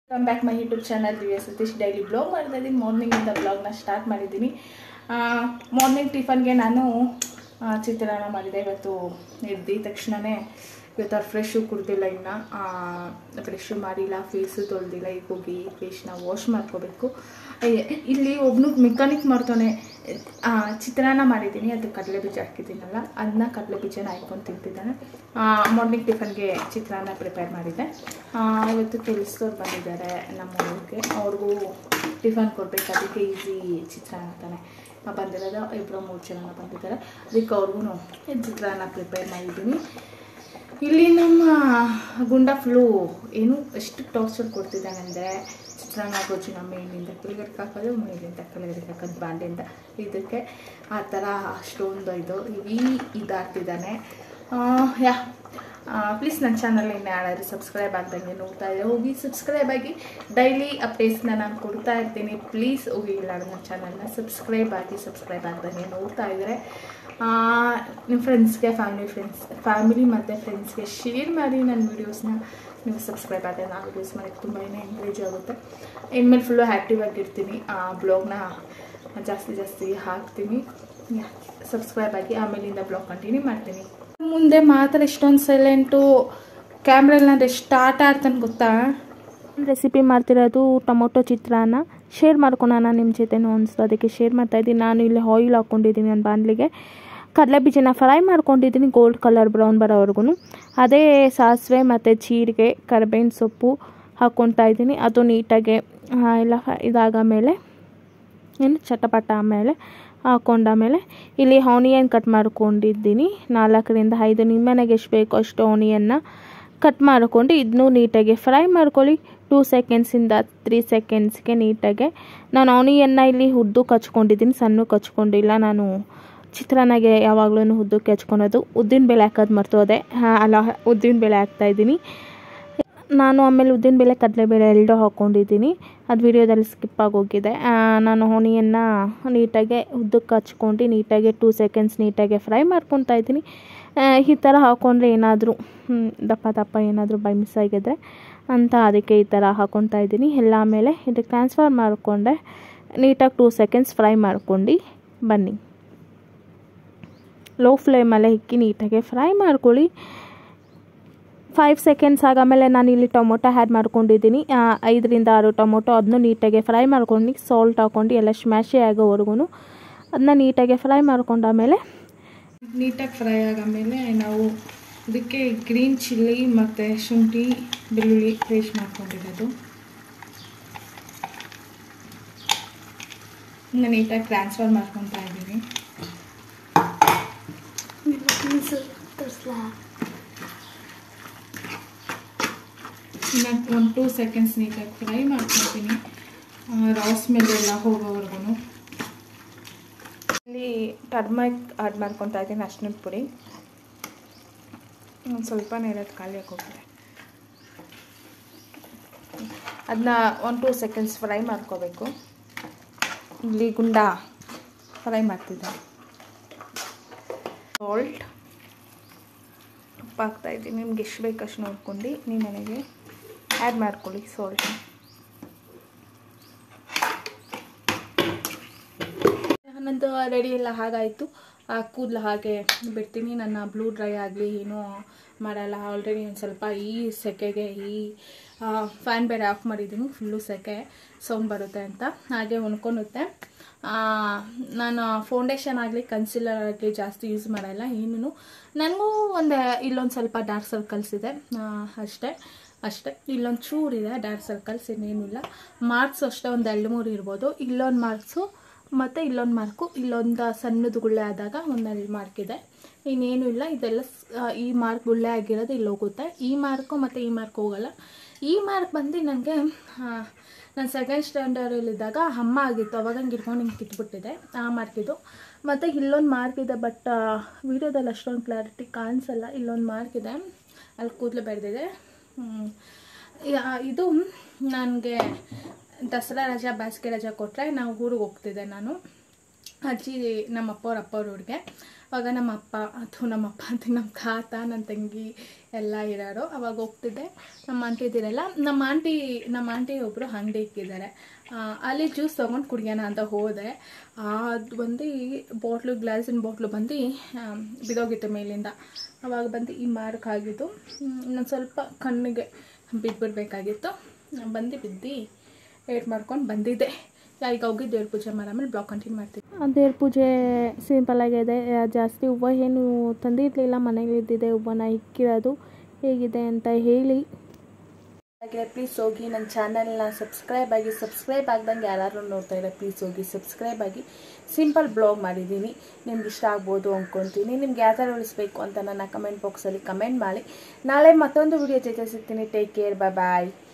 come back my YouTube channel Divya Satish daily blog ಮಾಡ್ತಾ ಇದ್ದೀನಿ ಮಾರ್ನಿಂಗಿಂದ ಬ್ಲಾಗ್ನ start ಮಾಡಿದ್ದೀನಿ ಮಾರ್ನಿಂಗ್ ಟಿಫನ್ಗೆ ನಾನು ಆ, ಚಿತ್ರಾನ್ನ ಮಾಡಿದೆ ಇವತ್ತು ಎದ್ದ ತಕ್ಷಣವೇ ಇವತ್ತು ಅವ್ರು ಫ್ರೆಶ್ಶು ಕುಡ್ದಿಲ್ಲ ಇನ್ನು ಫ್ರೆಶ್ಶು ಮಾಡಿಲ್ಲ ಫೇಸು ತೊಳೆದಿಲ್ಲ ಈಗ ಹೋಗಿ ಫೇಸ್ನ ವಾಶ್ ಮಾಡ್ಕೋಬೇಕು ಏ- ಇಲ್ಲಿ ಒಬ್ಬನು ಮೆಕ್ಯಾನಿಕ್ ಮಾಡ್ತಾನೆ ಆ, ಚಿತ್ರಾನ್ನ ಮಾಡಿದ್ದೀನಿ ಅದು ಕಡಲೆ ಬೀಜ ಹಾಕಿದ್ದೀನಲ್ಲ ಅದನ್ನ ಕಡಲೆ ಬೀಜನ ಹಾಕ್ಕೊಂಡು ತಿಂತಿದ್ದಾನೆ ಮಾರ್ನಿಂಗ್ ಟಿಫನ್ಗೆ ಚಿತ್ರಾನ್ನ ಪ್ರಿಪೇರ್ ಮಾಡಿದ್ದೆ ಆ, ಇವತ್ತು ಕೆಲಸದವ್ರು ಬಂದಿದ್ದಾರೆ ನಮ್ಮ ಊರಿಗೆ ಅವ್ರಿಗೂ ಟಿಫನ್ ಕೊಡಬೇಕು ಅದಕ್ಕೆ ಈಸಿ ಚಿತ್ರಾನ್ನ ತಾನೆ ಆ, ಬಂದಿರೋದು ಇಬ್ಬರು ಮೂರು ಜನ ಬಂದಿದ್ದಾರೆ ಅದಕ್ಕೆ ಅವ್ರಿಗೂ ಚಿತ್ರಾನ್ನ ಪ್ರಿಪೇರ್ ಮಾಡಿದ್ದೀನಿ ಇಲ್ಲಿ ನಮ್ಮ ಗುಂಡ ಫ್ಲೂ ಏನು ಎಷ್ಟು ಟಾರ್ಚರ್ ಕೊಡ್ತಿದ್ದಾನೆ ಅಂದರೆ ಚಿತ್ರಾನ್ನ ಗೊಜ್ಜು ನಮ್ಮ ಮೇಲಿಂದ ಕೆಳಗಡೆಗೆ ಹಾಕೋದು ಮೇಲಿಂದ ಕೆಳಗಡೆಗೆ ಹಾಕೋದು ಬಾಂಡೆಯಿಂದ ಇದಕ್ಕೆ ಆ ಥರ ಅಷ್ಟೊಂದು ಇದು ಈ ಇದಾಗ್ತಿದ್ದಾನೆ ಯಾ ಪ್ಲೀಸ್ ನನ್ನ ಚಾನಲ್ ಇನ್ನು ಯಾರಾದರೂ ಸಬ್ಸ್ಕ್ರೈಬ್ ಆಗ್ದಂಗೆ ನೋಡ್ತಾ ಇದ್ದರೆ ಹೋಗಿ ಸಬ್ಸ್ಕ್ರೈಬ್ ಆಗಿ ಡೈಲಿ ಅಪ್ಡೇಟ್ಸ್ನ ನಾನು ಕೊಡ್ತಾ ಇರ್ತೀನಿ ಪ್ಲೀಸ್ ಹೋಗಿ ಇಲ್ಲ ನನ್ನ ಚಾನಲ್ನ ಸಬ್ಸ್ಕ್ರೈಬ್ ಆಗಿ ಸಬ್ಸ್ಕ್ರೈಬ್ ಆಗ್ದಂಗೆ ನೋಡ್ತಾ ಇದ್ದರೆ ನಿಮ್ಮ ಫ್ರೆಂಡ್ಸ್ಗೆ ಫ್ಯಾಮಿಲಿ ಫ್ರೆಂಡ್ಸ್ ಫ್ಯಾಮಿಲಿ ಮತ್ತು ಫ್ರೆಂಡ್ಸ್ಗೆ ಶೇರ್ ಮಾಡಿ ನನ್ನ ವೀಡಿಯೋಸ್ನ ನೀವು ಸಬ್ಸ್ಕ್ರೈಬ್ ಆದರೆ ನಾನು ವೀಡಿಯೋಸ್ ಮಾಡೋಕ್ಕೆ ತುಂಬಾ ಎಂಕರೇಜ್ ಆಗುತ್ತೆ ಇನ್ಮೇಲೆ ಫುಲ್ಲು ಆ್ಯಕ್ಟಿವ್ ಆಗಿರ್ತೀನಿ ಬ್ಲಾಗ್ನ ಜಾಸ್ತಿ ಜಾಸ್ತಿ ಹಾಕ್ತೀನಿ ಸಬ್ಸ್ಕ್ರೈಬ್ ಆಗಿ ಆಮೇಲಿಂದ ಬ್ಲಾಗ್ ಕಂಟಿನ್ಯೂ ಮಾಡ್ತೀನಿ ಮುಂದೆ ಮಾತ್ರ ಇಷ್ಟೊಂದು ಸೈಲೆಂಟು ಕ್ಯಾಮ್ರಲ್ಲಿ ನಾನು ಎಷ್ಟು ಆಟ ಆಡ್ತಾನೆ ಗೊತ್ತಾ ರೆಸಿಪಿ ಮಾಡ್ತಿರೋದು ಟೊಮೊಟೊ ಚಿತ್ರಾನ್ನ ಶೇರ್ ಮಾಡ್ಕೊಳೋಣ ನಿಮ್ಮ ಜೊತೆನೂ ಅನಿಸ್ತು ಅದಕ್ಕೆ ಶೇರ್ ಮಾಡ್ತಾಯಿದ್ದೀನಿ ನಾನು ಇಲ್ಲಿ ಆಯಿಲ್ ಹಾಕ್ಕೊಂಡಿದ್ದೀನಿ ನನ್ನ ಬಾಣಲಿಗೆ ಕಡಲೆ ಬೀಜನ ಫ್ರೈ ಮಾಡ್ಕೊಂಡಿದ್ದೀನಿ ಗೋಲ್ಡ್ ಕಲರ್ ಬ್ರೌನ್ ಬರೋವರೆಗೂ ಅದೇ ಸಾಸಿವೆ ಮತ್ತು ಜೀರಿಗೆ ಕರಿಬೇವಿನ ಸೊಪ್ಪು ಹಾಕ್ಕೊತಾ ಇದ್ದೀನಿ ಅದು ನೀಟಾಗಿ ಆ, ಎಲ್ಲ ಫ- ಇದಾದ ಮೇಲೆ ಏನು ಚಟಪಟ ಆಮೇಲೆ ಹಾಕೊಂಡಾಮೇಲೆ ಇಲ್ಲಿ ಆನಿಯನ್ ಕಟ್ ಮಾಡ್ಕೊಂಡಿದ್ದೀನಿ ನಾಲ್ಕರಿಂದ ಐದು ನಿಮ್ಮನೆಗೆ ಎಷ್ಟು ಬೇಕೋ ಅಷ್ಟು ಆನಿಯನ್ನ ಕಟ್ ಮಾಡ್ಕೊಂಡು ಇದನ್ನೂ ನೀಟಾಗಿ ಫ್ರೈ ಮಾಡ್ಕೊಳ್ಳಿ ಟೂ ಸೆಕೆಂಡ್ಸಿಂದ ತ್ರೀ ಸೆಕೆಂಡ್ಸ್ಗೆ ನೀಟಾಗಿ ನಾನು ಆನಿಯನ್ನ ಇಲ್ಲಿ ಉದ್ದಕ್ಕೆ ಹಚ್ಕೊಂಡಿದ್ದೀನಿ ಸಣ್ಣಕ್ಕೆ ಹಚ್ಕೊಂಡಿಲ್ಲ ನಾನು ಚಿತ್ರಾನ್ನಗೆ ಯಾವಾಗಲೂ ಉದ್ದಕ್ಕೆ ಹಚ್ಕೊಳೋದು ಉದ್ದಿನ ಬೇಳೆ ಹಾಕೋದು ಮರ್ತೋದೆ ಹಾಂ ಅಲ್ಲ ಉದ್ದಿನ ಬೇಳೆ ಹಾಕ್ತಾಯಿದ್ದೀನಿ ನಾನು ಆಮೇಲೆ ಉದ್ದಿನಬೇಳೆ ಕಡಲೆಬೇಳೆ ಎರಡೂ ಹಾಕ್ಕೊಂಡಿದ್ದೀನಿ ಅದು ವಿಡಿಯೋದಲ್ಲಿ ಸ್ಕಿಪ್ ಆಗೋಗಿದೆ ಆ, ನಾನು ಆನಿಯನ್ನ ನೀಟಾಗಿ ಉದ್ದಕ್ಕೆ ಹಚ್ಕೊಂಡು ನೀಟಾಗಿ ಟೂ ಸೆಕೆಂಡ್ಸ್ ನೀಟಾಗಿ ಫ್ರೈ ಮಾಡ್ಕೊತಾ ಇದ್ದೀನಿ ಆ, ಈ ಥರ ಹಾಕ್ಕೊಂಡ್ರೆ ಏನಾದರೂ ದಪ್ಪ ದಪ್ಪ ಏನಾದರೂ ಬೈ ಮಿಸ್ ಆಗಿದ್ರೆ ಅಂತ ಅದಕ್ಕೆ ಈ ಥರ ಹಾಕ್ಕೊತಾ ಇದ್ದೀನಿ ಎಲ್ಲ ಆಮೇಲೆ ಇದಕ್ಕೆ ಟ್ರಾನ್ಸ್ಫರ್ ಮಾಡಿಕೊಂಡೆ ನೀಟಾಗಿ ಟೂ ಸೆಕೆಂಡ್ಸ್ ಫ್ರೈ ಮಾಡ್ಕೊಂಡು ಬನ್ನಿ ಲೋ ಫ್ಲೇಮಲ್ಲೇ ಇಕ್ಕಿ ನೀಟಾಗಿ ಫ್ರೈ ಮಾಡ್ಕೊಳ್ಳಿ ಫೈವ್ ಸೆಕೆಂಡ್ಸ್ ಆದಮೇಲೆ ನಾನು ಇಲ್ಲಿ ಟೊಮೊಟೊ ಆ್ಯಡ್ ಮಾಡ್ಕೊಂಡಿದ್ದೀನಿ ಆ, ಐದರಿಂದ ಆರು ಟೊಮೊಟೊ ಅದನ್ನು ನೀಟಾಗಿ ಫ್ರೈ ಮಾಡ್ಕೊಂಡು ಸಾಲ್ಟ್ ಹಾಕ್ಕೊಂಡು ಎಲ್ಲ ಸ್ಮ್ಯಾಶಿ ಆಗೋವರೆಗೂ ಅದನ್ನ ನೀಟಾಗಿ ಫ್ರೈ ಮಾಡ್ಕೊಂಡಾಮೇಲೆ ನೀಟಾಗಿ ಫ್ರೈ ಆದಮೇಲೆ ನಾವು ಇದಕ್ಕೆ ಗ್ರೀನ್ ಚಿಲ್ಲಿ ಮತ್ತು ಶುಂಠಿ ಬೆಳ್ಳುಳ್ಳಿ ಪೇಸ್ಟ್ ಮಾಡ್ಕೊಂಡಿರೋದು ಇನ್ನು ನೀಟಾಗಿ ಟ್ರಾನ್ಸ್ಫರ್ ಮಾಡ್ಕೊತಾ ಇದ್ದೀನಿ ಇನ್ನು ಒಂದು ಟೂ ಸೆಕೆಂಡ್ಸ್ ನೀಟಾಗಿ ಫ್ರೈ ಮಾಡ್ಕೊತೀನಿ ರಾ ಸ್ಮೆಲ್ ಎಲ್ಲ ಹೋಗೋವರೆಗೂ ಇಲ್ಲಿ ಟರ್ಮರಿಕ್ ಆ್ಯಡ್ ಮಾಡ್ಕೊತಾ ಇದ್ದೀನಿ ಅರ್ಶಿನದ ಪುಡಿ ಒಂದು ಸ್ವಲ್ಪ ಇರೋದು ಖಾಲಿ ಹೋಗಿದೆ ಅದನ್ನ ಒಂದು ಟೂ ಸೆಕೆಂಡ್ಸ್ ಫ್ರೈ ಮಾಡ್ಕೋಬೇಕು ಇಲ್ಲಿ ಗುಂಡ ಫ್ರೈ ಮಾಡ್ತಿದ್ದೆ ಸಾಲ್ಟ್ ಉಪ್ಪು ಹಾಕ್ತಾ ಇದ್ದೀನಿ ನಿಮ್ಗೆ ಎಷ್ಟು ಬೇಕು ಅಷ್ಟು ನೋಡ್ಕೊಂಡು ನೀವು ಮನೆಗೆ ಆ್ಯಡ್ ಮಾಡ್ಕೊಳ್ಳಿ ಸಾಲ್ಟ್ ನನ್ನದು ರೆಡಿ ಎಲ್ಲ ಹಾಗಾಯಿತು ಆ ಕೂದಲು ಹಾಗೆ ಬಿಡ್ತೀನಿ ನನ್ನ ಬ್ಲೂ ಡ್ರೈ ಆಗಲಿ ಏನೂ ಮಾಡಲ್ಲ ಆಲ್ರೆಡಿ ಒಂದು ಸ್ವಲ್ಪ ಈ ಸೆಕೆಗೆ ಈ ಫ್ಯಾನ್ ಬೇರೆ ಆಫ್ ಮಾಡಿದ್ದೀನಿ ಫುಲ್ಲು ಸೆಕೆ ಸೌಂಡ್ ಬರುತ್ತೆ ಅಂತ ಹಾಗೆ ಒಣ್ಕೊಳುತ್ತೆ ನಾನು ಫೌಂಡೇಶನ್ ಆಗಲಿ ಕನ್ಸಿಲರ್ ಆಗಲಿ ಜಾಸ್ತಿ ಯೂಸ್ ಮಾಡಲ್ಲ ಏನೂ ನನಗೂ ಒಂದು ಇಲ್ಲೊಂದು ಸ್ವಲ್ಪ ಡಾರ್ಕ್ ಸರ್ಕಲ್ಸ್ ಇದೆ ಆ, ಅಷ್ಟೇ ಅಷ್ಟೇ ಇಲ್ಲೊಂದು ಚೂರಿದೆ ಡಾರ್ಕ್ ಸರ್ಕಲ್ಸ್ ಇನ್ನೇನಿಲ್ಲ ಮಾರ್ಕ್ಸ್ ಅಷ್ಟೇ ಒಂದು ಎರಡು ಮೂರು ಇರ್ಬೋದು ಇಲ್ಲೊಂದು ಮಾರ್ಕ್ಸು ಮತ್ತು ಇಲ್ಲೊಂದು ಮಾರ್ಕು ಇಲ್ಲೊಂದು ಸಣ್ಣದು ಗುಳ್ಳೆ ಆದಾಗ ಒಂದೆರಡು ಮಾರ್ಕ್ ಇದೆ ಇನ್ನೇನು ಇಲ್ಲ ಇದೆಲ್ಲ ಸ್- ಆ, ಈ ಮಾರ್ಕ್ ಗುಳ್ಳೆ ಆಗಿರೋದು ಇಲ್ಲಿ ಹೋಗುತ್ತೆ ಈ ಮಾರ್ಕು ಮತ್ತು ಈ ಮಾರ್ಕ್ ಹೋಗಲ್ಲ ಈ ಮಾರ್ಕ್ ಬಂದು ನನಗೆ ನಾನು ಸೆಕೆಂಡ್ ಸ್ಟ್ಯಾಂಡರ್ಡಲ್ಲಿದ್ದಾಗ ಅಮ್ಮ ಆಗಿತ್ತು ಅವಾಗ ಹಂಗೆ ಇಟ್ಕೊಂಡು ಹಿಂಗೆ ಕಿತ್ಬಿಟ್ಟಿದೆ ಆ ಮಾರ್ಕ್ ಇದು ಮತ್ತು ಇಲ್ಲೊಂದು ಮಾರ್ಕ್ ಇದೆ ಬಟ್ ವೀಡಿಯೋದಲ್ಲಿ ಅಷ್ಟೊಂದು ಕ್ಲಾರಿಟಿ ಕಾಣಿಸಲ್ಲ ಇಲ್ಲೊಂದು ಮಾರ್ಕ್ ಇದೆ ಅಲ್ಲಿ ಕೂದಲು ಬೆಳೆದಿದೆ ಇದು ನನಗೆ ದಸರಾ ರಜಾ ಬೇಸಿಗೆ ರಜಾ ಕೊಟ್ಟರೆ ನಾವು ಊರಿಗೆ ಹೋಗ್ತಿದ್ದೆ ನಾನು ಅಜ್ಜಿ ನಮ್ಮ ಅಪ್ಪ ಅವ್ರ ಅಪ್ಪ ಅವ್ರ ಊರಿಗೆ ಅವಾಗ ನಮ್ಮ ಅಪ್ಪ ಅಥವಾ ನಮ್ಮ ಅಪ್ಪ ಅಂತ ನಮ್ಮ ತಾತ ನನ್ನ ತಂಗಿ ಎಲ್ಲ ಇರೋರು ಅವಾಗ ಹೋಗ್ತಿದ್ದೆ ನಮ್ಮ ಆಂಟಿ ಇದ್ದಿರಲ್ಲ ನಮ್ಮ ಆಂಟಿ ನಮ್ಮ ಆಂಟಿ ಒಬ್ಬರು ಅಂಗಡಿ ಇಕ್ಕಿದ್ದಾರೆ ಆ, ಅಲ್ಲಿ ಜ್ಯೂಸ್ ತೊಗೊಂಡು ಕುಡಿಯೋಣ ಅಂತ ಹೋದೆ ಅದು ಬಂದು ಬಾಟ್ಲು ಗ್ಲಾಸಿನ ಬಾಟ್ಲು ಬಂದು ಬಿದೋಗಿತ್ತು ಮೇಲಿಂದ ಅವಾಗ ಬಂದು ಈ ಮಾರ್ಕ್ ಆಗಿದ್ದು ಇನ್ನೊಂದು ಸ್ವಲ್ಪ ಕಣ್ಣಿಗೆ ಬಿದ್ದುಬಿಡ್ಬೇಕಾಗಿತ್ತು ಬಂದು ಬಿದ್ದು ಏಟ್ ಮಾಡ್ಕೊಂಡು ಬಂದಿದ್ದೆ ಈಗ ಹೋಗಿ ದೇವ್ರ ಪೂಜೆ ಮಾಡಾಮೇಲೆ ಬ್ಲಾಗ್ ಕಂಟಿನ್ಯೂ ಮಾಡ್ತೀನಿ ದೇವ್ರ ಪೂಜೆ ಸಿಂಪಲ್ ಆಗಿದೆ ಆ, ಜಾಸ್ತಿ ಹೂವು ಏನು ತಂದಿರಲಿಲ್ಲ ಮನೇಲಿ ಇದ್ದಿದೆ ಹೂವನ್ನ ಇಕ್ಕಿರೋದು ಹೇಗಿದೆ ಅಂತ ಹೇಳಿ ಹಾಗೆ ಪ್ಲೀಸ್ ಹೋಗಿ ನನ್ನ ಚಾನಲ್ನ ಸಬ್ಸ್ಕ್ರೈಬ್ ಆಗಿ ಸಬ್ಸ್ಕ್ರೈಬ್ ಆಗ್ದಂಗೆ ಯಾರು ನೋಡ್ತಾ ಇದ್ದಾರೆ ಪ್ಲೀಸ್ ಹೋಗಿ ಸಬ್ಸ್ಕ್ರೈಬ್ ಆಗಿ ಸಿಂಪಲ್ ಬ್ಲಾಗ್ ಮಾಡಿದ್ದೀನಿ ನಿಮ್ಗೆ ಇಷ್ಟ ಆಗ್ಬೋದು ಅಂದ್ಕೊತೀನಿ ನಿಮ್ಗೆ ಯಾವ ಥರ ಉಳಿಸ್ಬೇಕು ಅಂತ ನನ್ನ ಕಮೆಂಟ್ ಬಾಕ್ಸಲ್ಲಿ ಕಮೆಂಟ್ ಮಾಡಿ ನಾಳೆ ಮತ್ತೊಂದು ವಿಡಿಯೋ ಜೊತೆ ಸಿಗ್ತೀನಿ ಟೇಕ್ ಕೇರ್ ಬಾಯ್